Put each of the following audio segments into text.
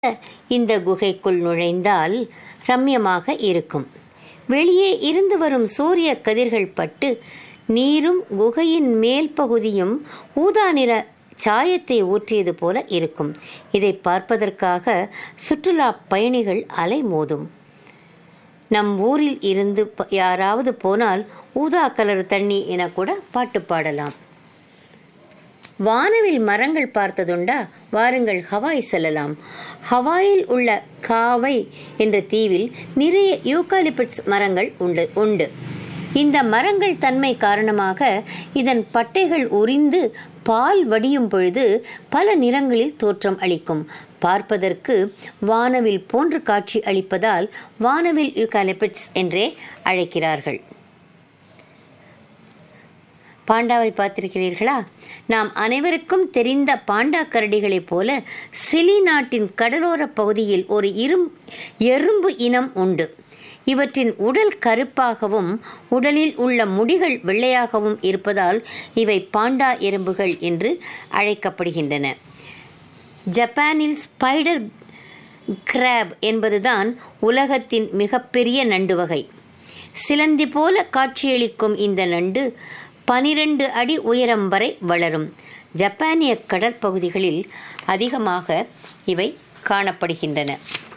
இந்த குகைக்குள் நுழைந்தால் ரம்யமாக இருக்கும் வெளியே இருந்து வரும் சூரிய கதிர்கள் பட்டு நீரும் குகையின் மேல் பகுதியும் ஊதா நிற சாயத்தை ஊற்றியது போல இருக்கும் இதை பார்ப்பதற்காக சுற்றுலா பயணிகள் அலைமோதும் நம் ஊரில் இருந்து ப- யாராவது போனால் ஊதா கலர் தண்ணி என கூட பாட்டு பாடலாம் வானவில் மரங்கள் பார்த்ததுண்டா வாருங்கள் ஹவாய் செல்லலாம் ஹவாயில் உள்ள காவை என்ற தீவில் நிறைய யூகாலிபிட்ஸ் மரங்கள் உண்டு உண்டு இந்த மரங்கள் தன்மை காரணமாக இதன் பட்டைகள் உரிந்து பால் வடியும் பொழுது பல நிறங்களில் தோற்றம் அளிக்கும் பார்ப்பதற்கு வானவில் போன்று காட்சி அளிப்பதால் வானவில் யூகாலிபிட்ஸ் என்றே அழைக்கிறார்கள் பாண்டாவை பார்த்திருக்கிறீர்களா நாம் அனைவருக்கும் தெரிந்த பாண்டா கரடிகளைப் போல சிலி நாட்டின் கடலோர பகுதியில் ஒரு இரும் எறும்பு இனம் உண்டு இவற்றின் உடல் கருப்பாகவும் உடலில் உள்ள முடிகள் வெள்ளையாகவும் இருப்பதால் இவை பாண்டா எறும்புகள் என்று அழைக்கப்படுகின்றன ஜப்பானில் ஸ்பைடர் கிராப் என்பதுதான் உலகத்தின் மிகப்பெரிய நண்டு வகை சிலந்தி போல காட்சியளிக்கும் இந்த நண்டு பனிரெண்டு அடி உயரம் வரை வளரும் ஜப்பானிய கடற்பகுதிகளில் அதிகமாக இவை காணப்படுகின்றன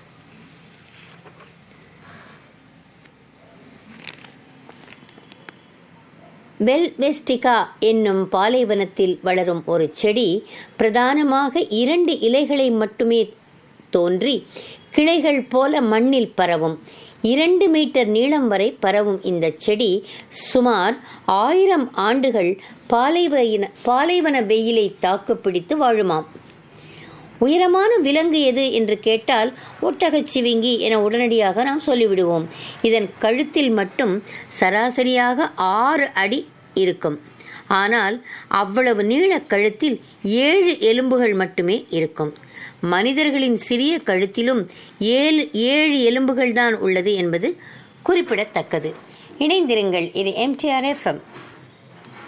வெல்வெஸ்டிகா என்னும் பாலைவனத்தில் வளரும் ஒரு செடி பிரதானமாக இரண்டு இலைகளை மட்டுமே தோன்றி கிளைகள் போல மண்ணில் பரவும் இரண்டு மீட்டர் நீளம் வரை பரவும் இந்த செடி சுமார் ஆயிரம் ஆண்டுகள் பாலைவன பாலைவன வெயிலை தாக்குப்பிடித்து வாழுமாம் உயரமான விலங்கு எது என்று கேட்டால் ஒட்டகச் சிவிங்கி என உடனடியாக நாம் சொல்லிவிடுவோம் இதன் கழுத்தில் மட்டும் சராசரியாக ஆறு அடி இருக்கும் ஆனால் அவ்வளவு நீள கழுத்தில் ஏழு எலும்புகள் மட்டுமே இருக்கும் மனிதர்களின் சிறிய கழுத்திலும் ஏழு ஏழு எலும்புகள் தான் உள்ளது என்பது குறிப்பிடத்தக்கது இணைந்திருங்கள் இது எம்டிஆர் எஃப்எம்